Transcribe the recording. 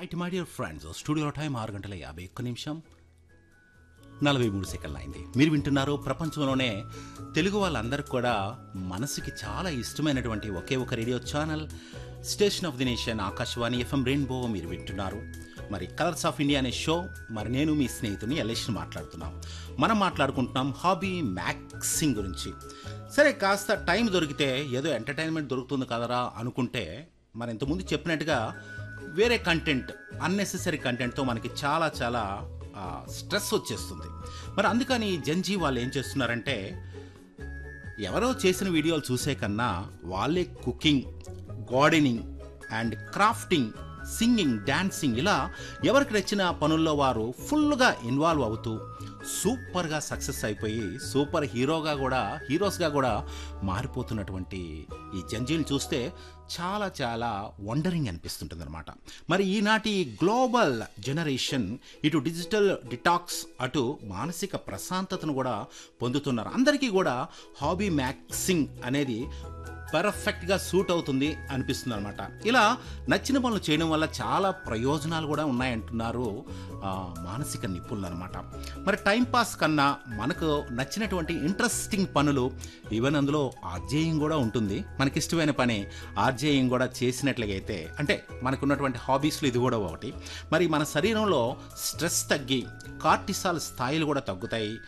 right my dear friends studio time ఆరు గంటల యాభై ఒక్క నిమిషం నలభై మూడు సెకండ్లు అయింది మీరు వింటున్నారు ప్రపంచంలోనే తెలుగు వాళ్ళందరికీ కూడా మనసుకి చాలా ఇష్టమైనటువంటి ఒకే ఒక radio channel station of the nation Akashvani FM rainbow మీరు వింటున్నారు మరి కలర్స్ ఆఫ్ ఇండియా అనే షో మరి నేను మీ స్నేహితుని ఎల్ఎస్ని మాట్లాడుతున్నాం మనం మాట్లాడుకుంటున్నాం హాబీ మ్యాక్సింగ్ గురించి సరే కాస్త టైం దొరికితే ఏదో ఎంటర్టైన్మెంట్ దొరుకుతుంది కదరా అనుకుంటే మరి ఇంతకుముందు చెప్పినట్టుగా వేరే కంటెంట్ అన్నెసెసరీ కంటెంట్తో మనకి చాలా చాలా ఆ, స్ట్రెస్ వచ్చేస్తుంది మరి అందుకని జంజీ వాళ్ళు ఏం చేస్తున్నారంటే ఎవరో చేసిన వీడియోలు చూసే కన్నా వాళ్ళే cooking gardening and crafting singing dancing ఇలా ఎవరికి నచ్చిన పనుల్లో వారు ఫుల్గా ఇన్వాల్వ్ అవుతూ సూపర్గా సక్సెస్ అయిపోయి సూపర్ హీరోగా కూడా హీరోస్గా కూడా మారిపోతున్నటువంటి ఈ జంజీలు చూస్తే చాలా చాలా వండరింగ్ అనిపిస్తుంటుంది అనమాట మరి ఈనాటి గ్లోబల్ జనరేషన్ ఇటు డిజిటల్ డిటాక్స్ అటు మానసిక ప్రశాంతతను కూడా పొందుతున్నారు అందరికీ కూడా హాబీ మ్యాక్సింగ్ అనేది పర్ఫెక్ట్గా సూట్ అవుతుంది అనిపిస్తుంది అనమాట ఇలా నచ్చిన పనులు చేయడం వల్ల చాలా ప్రయోజనాలు కూడా ఉన్నాయంటున్నారు ఆ, మానసిక నిపుణులు అనమాట మరి టైంపాస్ కన్నా మనకు నచ్చినటువంటి ఇంట్రెస్టింగ్ పనులు ఈవెన్ అందులో ఆర్జేయం కూడా ఉంటుంది మనకి ఇష్టమైన పని ఆర్జేయం కూడా చేసినట్లయితే అంటే మనకున్నటువంటి హాబీస్లో ఇది కూడా ఒకటి మరి మన శరీరంలో స్ట్రెస్ తగ్గి కార్టిసాల్ స్థాయిలు కూడా తగ్గుతాయి